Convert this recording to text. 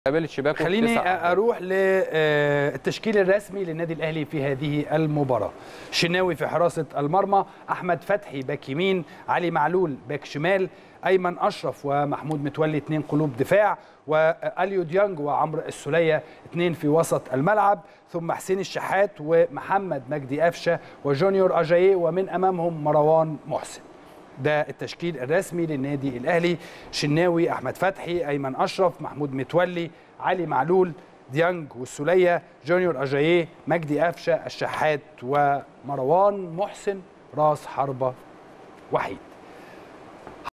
قابل الشباك خليني والتسع. اروح للتشكيل الرسمي للنادي الاهلي في هذه المباراه شناوي في حراسه المرمى احمد فتحي باك يمين علي معلول باك شمال ايمن اشرف ومحمود متولي اثنين قلوب دفاع واليو ديانج وعمرو السوليه اثنين في وسط الملعب ثم حسين الشحات ومحمد مجدي قفشه وجونيور اجاييه ومن امامهم مروان محسن ده التشكيل الرسمي للنادي الاهلي شناوي احمد فتحي ايمن اشرف محمود متولي علي معلول ديانج والسوليه جونيور اجاييه مجدي قفشه الشحات ومروان محسن راس حربه وحيد